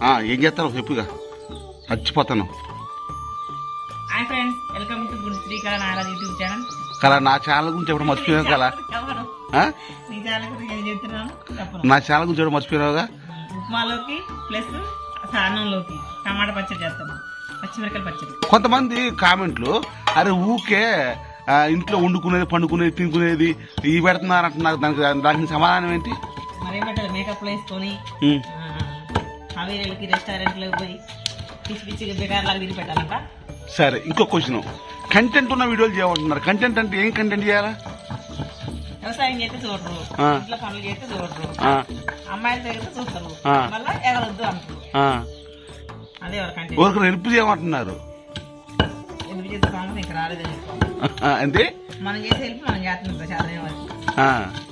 ఆ, ఏం చేస్తాను చెప్పుగా చచ్చిపోతాను hi friends welcome to good Srikala నారాజ్ యూట్యూబ్ ఛానల్ కలా నా ఛానల్ గురించి చెప్పడం మర్చిపోయావు కదా ఎవరు ఆ? నీ ఛానల్ గురించి ఏం చెప్తున్నాను చెప్పను నా ఛానల్ గురించి చెప్పడం మర్చిపోయావుగా ఉప్మాలోకి ప్లస్ అన్నంలోకి టమాటా పచ్చడి చేస్తాను పచ్చిమిరకాయల పచ్చడి కొంతమంది కామెంట్లు అరే ఊకే ఆ, ఇంట్లో వండుకునేది పండుకునేది తినుకునేది ఇవి పెడుతున్నారు అంటున్నారు దానికి దానికి సమాధానం ఏంటి మరేం పెట్టాలి మేకప్ వేసుకొని ఉమ్. హవేలీలకి రెస్టారెంట్లకు పోయి పిచ్చి పిచ్చిగా బెగార్లాగా తిని పెట్టాలంట సరే ఇంకో క్వశ్చన్ కంటెంట్ ఉన్న వీడియోలు చేయమంటున్నారు కంటెంట్ అంటే ఏం కంటెంట్ చేయాలా వ్యవసాయం చేస్తే చూడరు ఆ. ఇంట్లో పనులు చేస్తే చూడరు ఆ, అమ్మాయిలు తిరిగితే చూస్తారు ఆ. మళ్ళీ ఎగరొద్దు అంటారు ఆ. అదే ఎవరికంటే ఒకరికి హెల్ప్ చేయమంటున్నారు ఎందుకు చేస్తాము నీకు రాలేదని చెప్తాం ఆ, అంతే మనం చేసే హెల్ప్ మనం చేస్తున్నాం శాతం వరకు ఆ.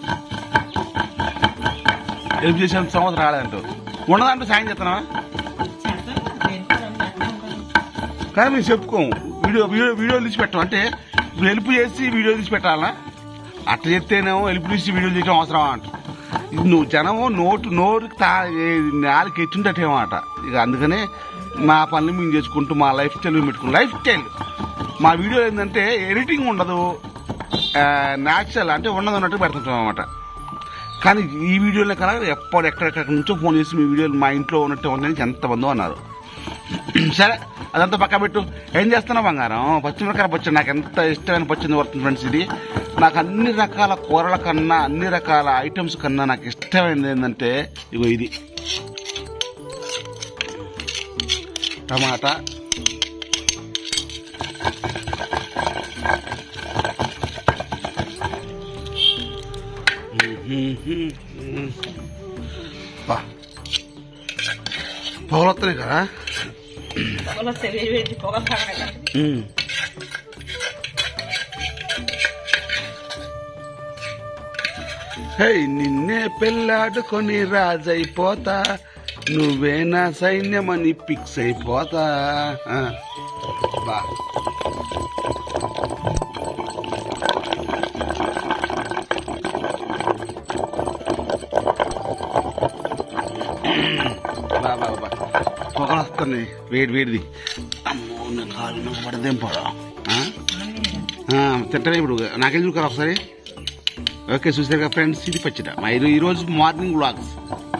హెల్ప్ చేసే సంవత్సరం రాలేదంటూ ఉన్నదంటూ సాయం చేస్తున్నావా చేస్తాం దేనికో దానికి అట్లే ఉంటుంది. కానీ మేము చెప్పుకోము వీడియో వీడియో వీడియోలు తీసి పెట్టాం అంటే ఇప్పుడు హెల్ప్ చేసి వీడియో తీసి పెట్టాలా అట్లా చెప్తేనేమో హెల్ప్ తీసి వీడియో చేయడం అవసరమా అంట ఇది నువ్వు జనము నోటు నోరుకి తా నాలుగు ఎట్టుంటేమాట ఇక అందుకనే మా పనులు మేము చేసుకుంటూ మా లైఫ్ స్టైల్ మేము పెట్టుకుంటాం లైఫ్ స్టైల్ మా వీడియో ఏంటంటే ఎడిటింగ్ ఉండదు న్యాచురల్ అంటే ఉండదు అన్నట్టు పెడుతుంటాం అనమాట కానీ ఈ వీడియోలో కదా ఎప్పుడు ఎక్కడెక్కడ నుంచో ఫోన్ చేసి మీ వీడియోలు మా ఇంట్లో ఉన్నట్టు ఉందని ఎంతమందో అన్నారు సరే అదంతా పక్క పెట్టు ఏం చేస్తున్నావు బంగారం పచ్చిమిరకాయ పచ్చడి నాకు ఎంత ఇష్టమైన పచ్చడి పడుతుంది ఫ్రెండ్స్ ఇది నాకు అన్ని రకాల కూరల కన్నా అన్ని రకాల ఐటమ్స్ కన్నా నాకు ఇష్టమైనది ఏంటంటే ఇగో ఇది టమాటా బా పొగలు వస్తున్నాయి కదా పొగలు వస్తే వేడి వేడి పొగలు తాగడం ఉమ్. హే నిన్నే పెళ్ళాడుకొని రాజైపోతా నువ్వే నా సైన్యమని ఫిక్స్ అయిపోతా ఆ. బా బా బా బా పొగలు వస్తున్నాయి వేడి వేడిది అమ్మో నా కాలు నాకు పడదేం పడా తింటనే ఇప్పుడు నాకేం చూడాలి ఒకసారి ఓకే చూసారుగా ఫ్రెండ్స్ ఇది పచ్చట మా ఈ- ఈరోజు మార్నింగ్ వ్లాగ్స్